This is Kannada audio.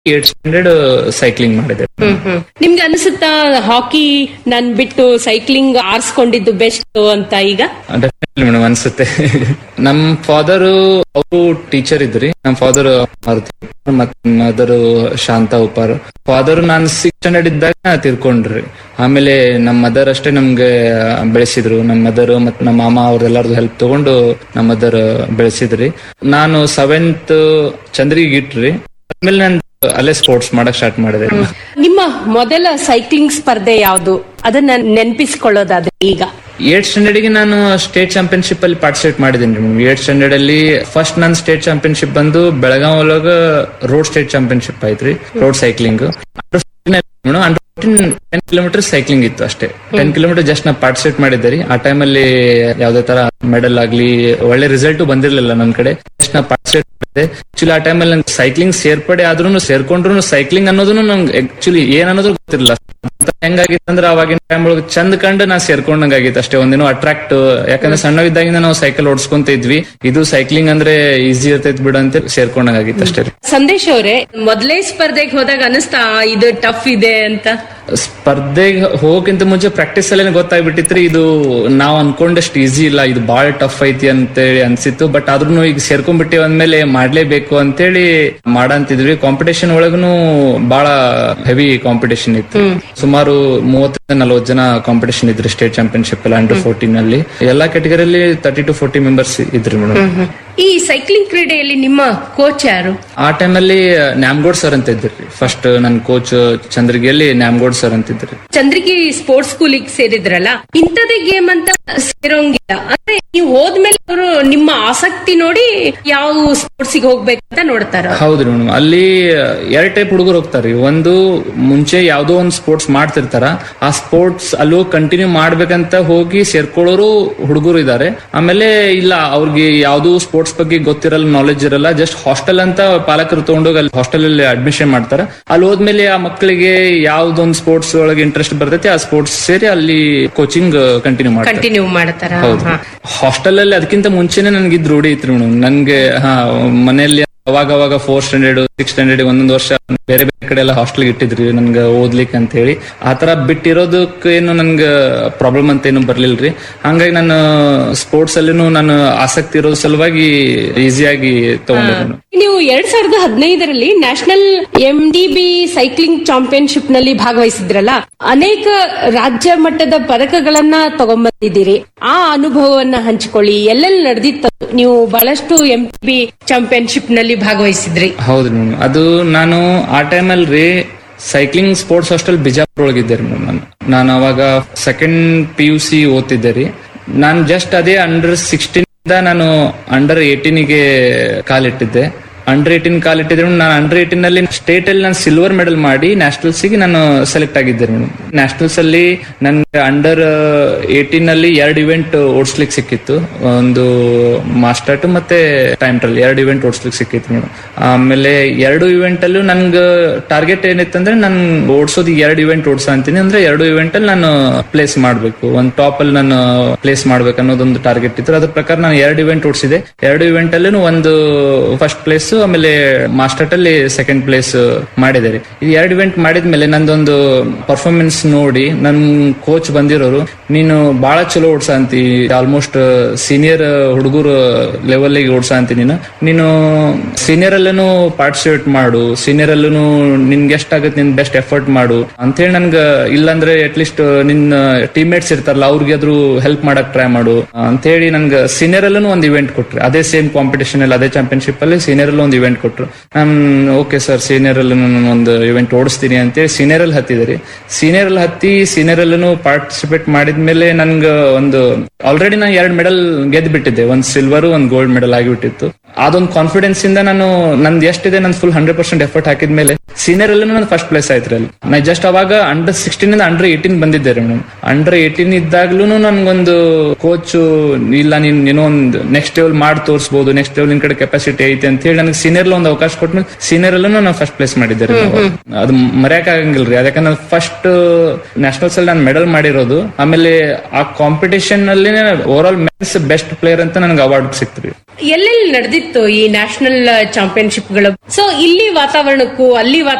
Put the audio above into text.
ಏಟ್ ಸ್ಟ್ಯಾಂಡರ್ಡ್ ಸೈಕ್ಲಿಂಗ್ ಮಾಡಿದೆ ಹ್ಮ್ ಹ್ಮ್ ನಿಮ್ಗೆ ಅನ್ಸುತ್ತಾ ಹಾಕಿ ನನ್ ಬಿಟ್ಟು ಸೈಕ್ಲಿಂಗ್ ಆರಿಸ್ಕೊಂಡಿದ್ದು ಬೆಸ್ಟ್ ಅಂತ ಈಗ ಡೆಫಿನೆಟ್ಲಿ ಮೇಡಮ್ ಅನ್ಸುತ್ತೆ ನಮ್ ಫಾದರ್ ಅವರು ಟೀಚರ್ ಇದ್ರಿ ನಮ್ ಫಾದರ್ ಮಾರುತಿ ಮತ್ ಮದರ್ ಶಾಂತ ಉಪಾರ್ ಫಾದರ್ ನಾನ್ ಸಿಕ್ಸ್ ಸ್ಟ್ಯಾಂಡರ್ಡ್ ಇದ್ದಾಗ ತಿರ್ಕೊಂಡ್ರಿ ಆಮೇಲೆ ನಮ್ ಮದರ್ ಅಷ್ಟೇ ನಮ್ಗೆ ಬೆಳೆಸಿದ್ರು ನಮ್ ಮದರ್ ಮತ್ ನಮ್ಮ ಮಾಮ ಅವ್ರೆಲ್ಲಾರ್ದು ಹೆಲ್ಪ್ ತಗೊಂಡು ನಮ್ ಮದರ್ ಬೆಳೆಸಿದ್ರಿ ನಾನು ಸೆವೆಂತ್ ಚಂದ್ರಿಗೆ ಇಟ್ರಿ ಆಮೇಲೆ ನಾನು ಅಲ್ಲೇ ಸ್ಪೋರ್ಟ್ಸ್ ಮಾಡಕ್ ಸ್ಟಾರ್ಟ್ ಮಾಡಿದೆ ನಿಮ್ಮ ಮೊದಲ ಸೈಕ್ಲಿಂಗ್ ಸ್ಪರ್ಧೆ ಯಾವುದು ಅದನ್ನ ನೆನಪಿಸಿಕೊಳ್ಳೋದಾದ್ರೆ ಈಗ ಏಟ್ ಸ್ಟ್ಯಾಂಡರ್ಡ್ ಗೆ ನಾನು ಸ್ಟೇಟ್ ಚಾಂಪಿಯನ್ಶಿಪ್ ಅಲ್ಲಿ ಪಾರ್ಟಿಸಿಪೇಟ್ ಮಾಡಿದ್ದೀನಿ ಏಟ್ ಸ್ಟ್ಯಾಂಡರ್ಡ್ ಅಲ್ಲಿ ಫಸ್ಟ್ ನನ್ನ ಸ್ಟೇಟ್ ಚಾಂಪಿಯನ್ಶಿಪ್ ಬಂದು ಬೆಳಗಾವ್ ಒಳಗ ರೋಡ್ ಸ್ಟೇಟ್ ಚಾಂಪಿಯನ್ಶಿಪ್ ಐತ್ರಿ road cycling under ten kilometre cycling ಇತ್ತು ಅಷ್ಟೇ ಟೆನ್ ಕಿಲೋಮೀಟರ್ ಜಸ್ಟ್ ನಾ ಪಾರ್ಟಿಸಿಪೇಟ್ ಮಾಡಿದ್ದೆ ರೀ ಆ ಟೈಮಲ್ಲಿ ಯಾವ್ದೇ ತರ ಮೆಡಲ್ ಆಗ್ಲಿ ಒಳ್ಳೆ ರಿಸಲ್ಟ್ ಬಂದಿರ್ಲಿಲ್ಲ ನನ್ ಕಡೆ ಜಸ್ಟ್ ನಾ ಪಾರ್ಟಿಸಿಪೇಟ್ ಮಾಡಿದ್ದೆ ಆಕ್ಚುಲಿ ಆ ಟೈಮಲ್ಲಿ ನಂಗೆ ಸೈಕ್ಲಿಂಗ್ ಸೇರ್ಪಡೆ ಆದ್ರೂ ಸೇರ್ಕೊಂಡ್ರು ಸೈಕ್ಲಿಂಗ್ ಅನ್ನೋದು ನಂಗೆ ಆಕ್ಚುಲಿ ಏನ್ ಅನ್ನೋದು ಗೊತ್ತಿರಲಿಲ್ಲ ಹೆಂಗಾಗಿತ್ತು ಅಂದ್ರೆ ಅವಾಗಿನ ಟೈಮ್ ಒಳಗೆ ಚಂದ ಕಂಡು ನಾ ಸೇರ್ಕೊಂಡಂಗ ಆಗಿತ್ತು ಅಷ್ಟೇ ಒಂದಿನ ಅಟ್ರಾಕ್ಟ್ ಯಾಕಂದ್ರೆ ಸಣ್ಣವಿದ್ದಾಗಿಂದ ನಾವು ಸೈಕಲ್ ಓಡಿಸ್ಕೊಂತ ಇದ್ವಿ ಇದು ಸೈಕ್ಲಿಂಗ್ ಅಂದ್ರೆ ಈಸಿ ಇರ್ತೈತ್ ಬಿಡು ಅಂತ ಸೇರ್ಕೊಂಡಂಗ ಆಗಿತ್ತು ಅಷ್ಟೇ ರೀ ಸಂದೇಶ್ ಅವರೇ ಮೊದಲೇ ಸ್ಪರ್ಧೆಗೆ ಹೋದಾಗ ಅನಿಸ್ತಾ ಇದು ಟಫ್ ಇದೆ ಅಂತ ಸ್ಪರ್ಧೆಗೆ ಹೋಗಕ್ಕಿಂತ ಮುಂಚೆ ಪ್ರಾಕ್ಟೀಸ್ ಅಲ್ಲೇ ಗೊತ್ತಾಗ್ಬಿಟ್ಟಿತ್ರಿ ಇದು ನಾವ್ ಅನ್ಕೊಂಡಷ್ಟು ಈಸಿ ಇಲ್ಲ ಇದು ಬಾಳ ಟಫ್ ಐತಿ ಅಂತೇಳಿ ಅನ್ಸಿತ್ತು ಬಟ್ ಆದ್ರೂ ಈಗ ಸೇರ್ಕೊಂಡ್ಬಿಟ್ಟಿವಿ ಅಂದ್ಮೇಲೆ ಮಾಡ್ಲೇಬೇಕು ಅಂತೇಳಿ ಮಾಡಂತಿದ್ವಿ ಕಾಂಪಿಟೇಷನ್ ಒಳಗೂ ಬಾಳ ಹೆವಿ ಕಾಂಪಿಟೇಷನ್ ಇತ್ತು ಸುಮಾರು ಮೂವತ್ತರಿಂದ ನಲವತ್ತು ಜನ ಕಾಂಪಿಟೇಷನ್ ಇದ್ರಿ ಸ್ಟೇಟ್ ಚಾಂಪಿಯನ್ಶಿಪ್ ಎಲ್ಲ ಅಂಡರ್ ಫೋರ್ಟೀನ್ ಅಲ್ಲಿ ಎಲ್ಲಾ ಕೆಟಗರಿಯಲ್ಲಿ ತರ್ಟಿ ಟು ಫೋರ್ಟಿ ಮೆಂಬರ್ಸ್ ಇದ್ರಿ ಮೇಡಮ್ ಈ ಸೈಕ್ಲಿಂಗ್ ಕ್ರೀಡೆಯಲ್ಲಿ ನಿಮ್ಮ ಕೋಚ್ ಯಾರು ಆ ಟೈಮಲ್ಲಿ ನ್ಯಾಮ್ಗೋಡ್ ಸರ್ ಅಂತ ಇದ್ರಿ ಫಸ್ಟ್ ನನ್ನ ಕೋಚ್ ಚಂದ್ರಗಿಯಲ್ಲಿ ನ್ಯಾಮ್ಗೋಡ್ ಸರ್ ಅಂತ ಇದ್ರಿ ಚಂದ್ರಿಗಿ ಸ್ಪೋರ್ಟ್ಸ್ ಸ್ಕೂಲಿಗೆ ಸೇರಿದ್ರಲ್ಲ ಇಂಥದೇ ಗೇಮ್ ಅಂತ ಸೇರೋಂಗಿಲ್ಲ ಅಂದ್ರೆ ನೀವು ಹೋದ್ಮೇಲೆ ಅವರು ನಿಮ್ಮ ಆಸಕ್ತಿ ನೋಡಿ ಯಾವ ಸ್ಪೋರ್ಟ್ಸ್ ಗೆ ಹೋಗ್ಬೇಕಂತ ನೋಡ್ತಾರ ಹೌದ್ರಿ ಮೇಡಮ್ ಅಲ್ಲಿ ಎರಡ್ ಟೈಪ್ ಹುಡುಗರು ಹೋಗ್ತಾರ್ರಿ ಒಂದು ಮುಂಚೆ ಯಾವ್ದೋ ಒಂದು ಸ್ಪೋರ್ಟ್ಸ್ ಮಾಡ್ತಿರ್ತಾರ ಆ ಸ್ಪೋರ್ಟ್ಸ್ ಅಲ್ಲೂ ಕಂಟಿನ್ಯೂ ಮಾಡ್ಬೇಕಂತ ಹೋಗಿ ಸೇರ್ಕೊಳ್ಳೋರು ಹುಡುಗರು ಇದಾರೆ ಆಮೇಲೆ ಇಲ್ಲ ಅವ್ರಿಗೆ ಯಾವ್ದು ಸ್ಪೋರ್ಟ್ಸ್ ಬಗ್ಗೆ ಗೊತ್ತಿರಲ್ಲ ನಾಲೆಜ್ ಇರಲ್ಲ ಜಸ್ಟ್ ಹಾಸ್ಟೆಲ್ ಅಂತ ಪಾಲಕರು ತಗೊಂಡೋಗಿ ಅಲ್ಲಿ ಹಾಸ್ಟೆಲ್ ಅಲ್ಲಿ ಅಡ್ಮಿಷನ್ ಮಾಡ್ತಾರ ಅಲ್ಲಿ ಹೋದ್ಮೇಲೆ ಆ ಮಕ್ಕಳಿಗೆ ಯಾವ್ದೊಂದು ಸ್ಪೋರ್ಟ್ಸ್ ಒಳಗೆ ಇಂಟ್ರೆಸ್ಟ್ ಬರ್ತೈತಿ ಆ ಸ್ಪೋರ್ಟ್ಸ್ ಸೇರಿ ಅಲ್ಲಿ ಕೋಚಿಂಗ್ ಕಂಟಿನ್ಯೂ ಮಾಡ್ತಾರೆ ಕಂಟಿನ್ಯೂ ಮಾಡ್ತಾರ ಹೌದು ಹಾಸ್ಟೆಲ್ ಅಲ್ಲಿ ಅದಕ್ಕಿಂತ ಮುಂಚೆನೆ ನನ್ಗೆ ಇದ್ ರೂಢಿ ಇತ್ತು ಮೇಡಮ್ ನನ್ಗೆ ಹಾ ಮನೆಯಲ್ಲಿ ಅವಾಗ ಅವಾಗ ಫೋರ್ ಸ್ಟ್ಯಾಂಡರ್ಡ್ ಸಿಕ್ಸ್ ಸ್ಟ್ಯಾಂಡರ್ಡ್ ಒಂದೊಂದು ವರ್ಷ ಬೇರೆ ಬೇರೆ ಕಡೆ ಎಲ್ಲ ಹಾಸ್ಟೆಲ್ ಇಟ್ಟಿದ್ರಿ ನನ್ಗೆ ಓದ್ಲಿಕ್ಕೆ ಅಂತ ಹೇಳಿ ಆತರ ಬಿಟ್ಟಿರೋದಕ್ಕೆ ಏನು ನನ್ಗೆ ಪ್ರಾಬ್ಲಮ್ ಅಂತ ಏನು ಬರ್ಲಿಲ್ರಿ ಹಂಗಾಗಿ ನಾನು ಸ್ಪೋರ್ಟ್ಸ್ ಅಲ್ಲಿನೂ ನಾನು ಆಸಕ್ತಿ ಇರೋ ಸಲುವಾಗಿ ಈಸಿಯಾಗಿ ತಗೊಂಡೆ ನಾನು ನೀವು ಎರಡ್ ಸಾವಿರದ ಹದಿನೈದರಲ್ಲಿ national M D B cycling championship ನಲ್ಲಿ ಭಾಗವಹಿಸಿದ್ರಲ್ಲ ಅನೇಕ ರಾಜ್ಯ ಮಟ್ಟದ ಪದಕಗಳನ್ನ ತಗೊಂಡ್ಬಂದಿದ್ದೀರಿ ಆ ಅನುಭವವನ್ನ ಹಂಚಿಕೊಳ್ಳಿ ಎಲ್ಲೆಲ್ಲಿ ನಡೆದಿತ್ತು ನೀವು ಬಹಳಷ್ಟು ಎಂ ಬಿ ಚಾಂಪಿಯನ್ಶಿಪ್ ನಲ್ಲಿ ಭಾಗವಹಿಸಿದ್ರಿ ಹೌದ್ರಿ ಮೇಡಮ್ ಅದು ನಾನು ಆ ಟೈಮಲ್ಲಿ ರೀ ಸೈಕ್ಲಿಂಗ್ ಸ್ಪೋರ್ಟ್ಸ್ ಹಾಸ್ಟೆಲ್ ಬಿಜಾಪುರ ಒಳಗಿದ್ದೆ ರೀ ಮೇಡಮ್ ನಾನು ನಾನು ಅವಾಗ ಸೆಕೆಂಡ್ ಪಿ ಯು ಸಿ ಓದ್ತಿದ್ದೆ ರೀ ನಾನು ಜಸ್ಟ್ ಅದೇ ಅಂಡರ್ ಸಿಕ್ಸ್ಟೀನ್ ನಾನು ಅಂಡರ್ ಏಟೀನಿಗೆ ಕಾಲಿಟ್ಟಿದ್ದೆ ಅಂಡರ್ ಏಟೀನ್ ಕಾಲಿಟ್ಟಿದ್ರೆ ನಾನು ಅಂಡರ್ ಏಟೀನ್ ಅಲ್ಲಿ ಸ್ಟೇಟ್ ಅಲ್ಲಿ ನಾನು ಸಿಲ್ವರ್ ಮೆಡಲ್ ಮಾಡಿ ನ್ಯಾಷನಲ್ಸ್ ಗೆ ನಾನು ಸೆಲೆಕ್ಟ್ ಆಗಿದ್ದೆ ಮೇಡಮ್ ನ್ಯಾಷನಲ್ಸ್ ಅಲ್ಲಿ ನನ್ಗೆ ಅಂಡರ್ ಏಟೀನ್ ಅಲ್ಲಿ ಎರಡು ಇವೆಂಟ್ ಓಡಿಸ್ಲಿಕ್ಕೆ ಸಿಕ್ಕಿತ್ತು ಒಂದು ಮಾಸ್ಟರ್ಟ್ ಮತ್ತೆ ಟೈಮ್ ಟ್ರಲ್ ಎರಡು ಇವೆಂಟ್ ಓಡಿಸ್ಲಿಕ್ಕೆ ಸಿಕ್ಕಿತ್ತು ಮೇಡಮ್ ಆಮೇಲೆ ಎರಡು ಇವೆಂಟ್ ಅಲ್ಲೂ ನನ್ಗೆ ಟಾರ್ಗೆಟ್ ಏನಿತ್ತಂದ್ರೆ ನಾನು ಓಡಿಸೋದು ಎರಡು ಇವೆಂಟ್ ಓಡಿಸ ಅಂತೀನಿ ಅಂದ್ರೆ ಎರಡು ಇವೆಂಟ್ ಅಲ್ಲಿ ನಾನು ಪ್ಲೇಸ್ ಮಾಡಬೇಕು ಒಂದು ಟಾಪ್ ಅಲ್ಲಿ ನಾನು ಪ್ಲೇಸ್ ಮಾಡ್ಬೇಕು ಅನ್ನೋದೊಂದು ಟಾರ್ಗೆಟ್ ಇತ್ತು ಅದ್ರ ಪ್ರಕಾರ ನಾನು ಎರಡು ಇವೆಂಟ್ ಓಡಿಸಿದೆ ಎರಡು ಇವೆಂಟ್ ಅಲ್ಲೂ ಒಂದು ಫಸ್ಟ್ ಪ್ಲೇಸ್ ಆಮೇಲೆ ಮಾಸ್ಟರ್ ಅಲ್ಲಿ ಸೆಕೆಂಡ್ ಪ್ಲೇಸ್ ಮಾಡಿದ್ದಾರೆ ಇದು ಎರಡು ಇವೆಂಟ್ ಮಾಡಿದ್ಮೇಲೆ ನಂದೊಂದು ಪರ್ಫಾರ್ಮೆನ್ಸ್ ನೋಡಿ ನನ್ ಕೋಚ್ ಬಂದಿರೋರು ನೀನು ಬಹಳ ಚಲೋ ಓಡ್ಸ ಅಂತಿ ಆಲ್ಮೋಸ್ಟ್ ಸೀನಿಯರ್ ಹುಡುಗರು ಲೆವೆಲ್ ಓಡ್ಸ ಅಂತಿ ನೀನು ನೀನು ಸೀನಿಯರ್ ಅಲ್ಲೂ ಪಾರ್ಟಿಸಿಪೇಟ್ ಮಾಡು ಸೀನಿಯರ್ ಅಲ್ಲೂ ನಿನ್ಗೆ ಎಷ್ಟಾಗತ್ತೆ ನಿನ್ ಬೆಸ್ಟ್ ಎಫರ್ಟ್ ಮಾಡು ಅಂತೇಳಿ ನನ್ಗ ಇಲ್ಲಾಂದ್ರೆ ಅಟ್ಲೀಸ್ಟ್ ನಿನ್ನ ಟೀಮ್ಮೇಟ್ಸ್ ಇರ್ತಾರಲ್ಲ ಅವ್ರಿಗೆ ಆದ್ರೂ ಹೆಲ್ಪ್ ಮಾಡಕ್ ಟ್ರೈ ಮಾಡು ಅಂತೇಳಿ ನನ್ಗೆ ಸೀನಿಯರ್ ಅಲ್ಲೂ ಒಂದು ಇವೆಂಟ್ ಕೊಟ್ರಿ ಅದೇ ಸೇಮ್ ಕಾಂಪಿಟೇಷನ್ ಅಲ್ಲಿ ಅದೇ ಚಾಂಪಿಯನ್ಶಿಪ್ ಅಲ್ಲಿ ಸೀನಿಯರ್ ಅಲ್ಲಿ ಒಂದು ಇವೆಂಟ್ ಕೊಟ್ರು ನಾನು ಓಕೆ ಸರ್ ಸೀನಿಯರ್ ಅಲ್ಲಿ ನಾನು ಒಂದು ಇವೆಂಟ್ ಓಡಿಸ್ತೀನಿ ಅಂತೇಳಿ ಸೀನಿಯರ್ ಅಲ್ಲಿ ಹತ್ತಿದ್ರಿ ಸೀನಿಯರ್ ಅಲ್ಲಿ ಹತ್ತಿ ಸೀನಿಯರ್ ಅಲ್ಲೂ ಪಾರ್ಟಿಸಿಪೇಟ್ ಮಾಡಿದ್ಮೇಲೆ ನನ್ಗೆ ಒಂದು ಆಲ್ರೆಡಿ ನಾನು ಎರಡು ಮೆಡಲ್ ಗೆದ್ದು ಬಿಟ್ಟಿದ್ದೆ ಒಂದು ಸಿಲ್ವರ್ ಒಂದು ಗೋಲ್ಡ್ ಮೆಡಲ್ ಆಗಿಬಿಟ್ಟಿತ್ತು ಅದೊಂದು ಕಾನ್ಫಿಡೆನ್ಸ್ ಇಂದ ನಾನು ನಂದು ಎಷ್ಟಿದೆ ನಾನು ಫುಲ್ ಹಂಡ್ರೆಡ್ ಪರ್ಸೆಂಟ್ ಎಫರ್ಟ್ ಹಾಕಿದ್ಮೇಲೆ ಸೀನಿಯರ್ ಅಲ್ಲೂ ನಾನು ಫಸ್ಟ್ ಪ್ಲೇಸ್ ಆಯ್ತು ಅಲ್ಲಿ ನಾ ಜಸ್ಟ್ ಅವಾಗ ಅಂಡರ್ ಸಿಕ್ಸ್ಟೀನ್ ಇಂದ ಅಂಡರ್ ಏಟೀನ್ ಬಂದಿದ್ದೆ ರೀ ಮೇಡಮ್ ಅಂಡರ್ ಏಟೀನ್ ಇದ್ದಾಗ್ಲೂ ನನ್ಗೊಂದು ಕೋಚ್ ಇಲ್ಲ ನೀನ್ ಏನೋ ಒಂದು ನೆಕ್ಸ್ಟ್ ಲೆವೆಲ್ ಮಾಡಿ ತೋರಿಸಬಹುದು ನೆಕ್ಸ್ಟ್ ಲೆವೆಲ್ ನಿನ್ ಕಡೆ ಕೆಪಾಸಿಟಿ ಐತೆ ಅಂತ ಹೇಳಿ ನನಗೆ ಸೀನಿಯರ್ ಒಂದು ಅವಕಾಶ ಕೊಟ್ಮೇಲೆ ಸೀನಿಯರ್ ಅಲ್ಲೂ ನಾನು ಫಸ್ಟ್ ಪ್ಲೇಸ್ ಮಾಡಿದ್ದೆ ರೀ ಅದು ಮರ್ಯಾಕ ಆಗಂಗಿಲ್ರಿ ಯಾಕಂದ್ರೆ ಫಸ್ಟ್ ನ್ಯಾಷನಲ್ಸ್ ಅಲ್ಲಿ ನಾನು ಮೆಡಲ್ ಮಾಡಿರೋದು ಆಮೇಲೆ ಆ ಕಾಂಪಿಟೇಷನ್ ಅಲ್ಲಿ over all men's best player ಅಂತ ನನಗೆ ಅವಾರ್ಡ್ ಸಿಕ್ತು ರೀ ಎಲ್ಲೆಲ್ಲಿ ನಡೆದಿತ್ತು ನಡೆದಿತ್ತು ಈ ನ್ಯಾಷನಲ್ ಚಾಂಪಿಯನ್ಶಿಪ್ಗಳು ಸೊ ಇಲ್ಲಿ ವಾತಾವರಣಕ್ಕೂ ಅಲ್ಲಿ